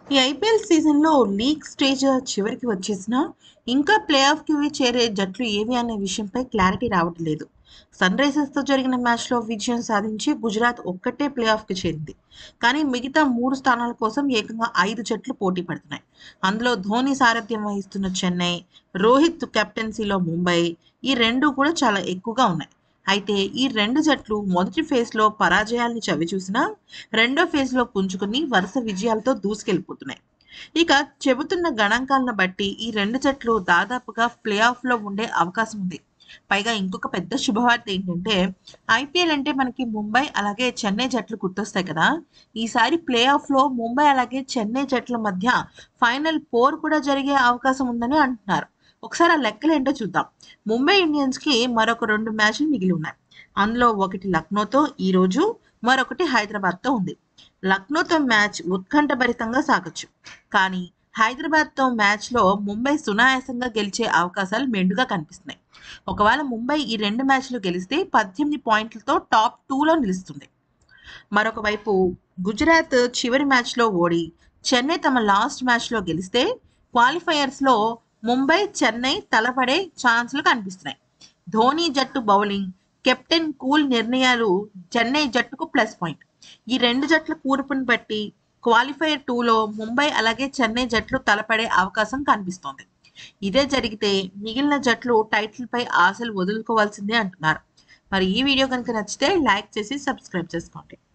ఈ ఐపీఎల్ సీజన్లో league stage చివరికి వచ్చేసినా ఇంకా ప్లే ఆఫ్కి చేరే జట్లు ఏవి అనే విషయంపై క్లారిటీ రావడం లేదు సన్ రైజర్స్తో జరిగిన మ్యాచ్లో విజయం సాధించి గుజరాత్ ఒక్కటే ప్లే ఆఫ్కి చేరింది కానీ మిగతా మూడు స్థానాల కోసం ఏకంగా ఐదు జట్లు పోటీ పడుతున్నాయి అందులో ధోని సారథ్యం వహిస్తున్న చెన్నై రోహిత్ కెప్టెన్సీలో ముంబై ఈ రెండు కూడా చాలా ఎక్కువగా ఉన్నాయి అయితే ఈ రెండు జట్లు మొదటి ఫేజ్లో పరాజయాల్ని చవిచూసినా రెండో ఫేజ్లో పుంజుకుని వరుస విజయాలతో దూసుకెళ్లిపోతున్నాయి ఇక చెబుతున్న గణాంకాలను బట్టి ఈ రెండు జట్లు దాదాపుగా ప్లే ఆఫ్లో ఉండే అవకాశం ఉంది పైగా ఇంకొక పెద్ద శుభవార్త ఏంటంటే ఐపీఎల్ అంటే మనకి ముంబై అలాగే చెన్నై జట్లు గుర్తొస్తాయి కదా ఈసారి ప్లే ఆఫ్లో ముంబై అలాగే చెన్నై జట్ల మధ్య ఫైనల్ పోర్ కూడా జరిగే అవకాశం ఉందని అంటున్నారు ఒకసారి ఆ లెక్కలు ఏంటో చూద్దాం ముంబై ఇండియన్స్కి మరొక రెండు మ్యాచ్లు మిగిలి ఉన్నాయి అందులో ఒకటి లక్నోతో ఈరోజు మరొకటి హైదరాబాద్తో ఉంది లక్నోతో మ్యాచ్ ఉత్కంఠభరితంగా సాగొచ్చు కానీ హైదరాబాద్తో మ్యాచ్లో ముంబై సునాయాసంగా గెలిచే అవకాశాలు మెండుగా కనిపిస్తున్నాయి ఒకవేళ ముంబై ఈ రెండు మ్యాచ్లు గెలిస్తే పద్దెనిమిది పాయింట్లతో టాప్ టూలో నిలుస్తుంది మరొక వైపు గుజరాత్ చివరి మ్యాచ్లో ఓడి చెన్నై తమ లాస్ట్ మ్యాచ్లో గెలిస్తే క్వాలిఫైయర్స్లో ముంబై చెన్నై తలపడే ఛాన్సులు కనిపిస్తున్నాయి ధోని జట్టు బౌలింగ్ కెప్టెన్ కూల్ నిర్ణయాలు చెన్నై జట్టుకు ప్లస్ పాయింట్ ఈ రెండు జట్ల కూర్పుని బట్టి క్వాలిఫైయర్ టూలో ముంబై అలాగే చెన్నై జట్లు తలపడే అవకాశం కనిపిస్తోంది ఇదే జరిగితే మిగిలిన జట్లు టైటిల్ పై ఆశలు వదులుకోవాల్సిందే అంటున్నారు మరి ఈ వీడియో కనుక నచ్చితే లైక్ చేసి సబ్స్క్రైబ్ చేసుకోండి